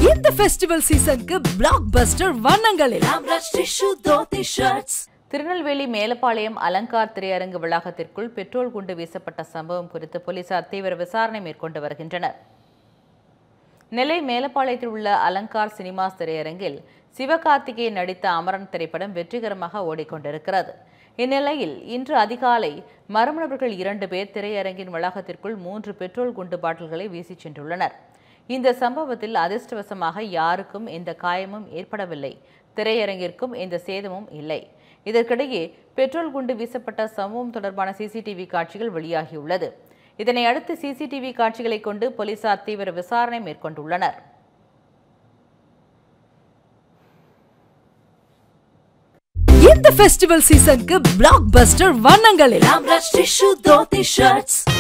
இந்த ஃபெஸ்டிவல் சீசனுக்கு blockbuster வண்ணங்களில் ஆம்ரஷ் டிஷ்யூ தோத்தி ஷர்ட்ஸ் திருநெல்வேலி மேலப்பாளையம் அலங்கார் திரையரங்கு வளாகத்திற்குள் பெட்ரோல் குண்டு வீசப்பட்ட சம்பவம் குறித்து போலீசார் தீவிர விசாரணை மேற்கொண்டு வருகின்றனர் நெல்லை மேலப்பாளையத்தில் உள்ள அலங்கார் சினிமாஸ் திரையரங்கில் சிவகார்த்திகேயன் நடித்த அமரன் திரைப்படம் வெற்றிகரமாக ஓடிக்கொண்டிருக்கிறது இந்நிலையில் இன்று அதிகாலை மர்ம நபர்கள் இரண்டு பேர் திரையரங்கின் வளாகத்திற்குள் மூன்று பெட்ரோல் குண்டு பாட்டில்களை வீசிச் சென்றுள்ளனர் இந்த சம்பவத்தில் அதிர்ஷ்டவசமாக யாருக்கும் எந்த காயமும் ஏற்படவில்லை திரையரங்கிற்கும் எந்த சேதமும் இல்லை இதற்கிடையே பெட்ரோல் குண்டு வீசப்பட்ட சம்பவம் தொடர்பான சிசிடிவி காட்சிகள் வெளியாகியுள்ளது இதனை அடுத்து சிசிடிவி காட்சிகளை கொண்டு போலீசார் தீவிர விசாரணை மேற்கொண்டுள்ளனர் இந்த ஃபெஸ்டிவல் சீசனுக்கு பிளாக் பஸ்டர் வண்ணங்களில் ஆம்ரஷ் டிஷ்யூ தோத்தி ஷர்ட்ஸ்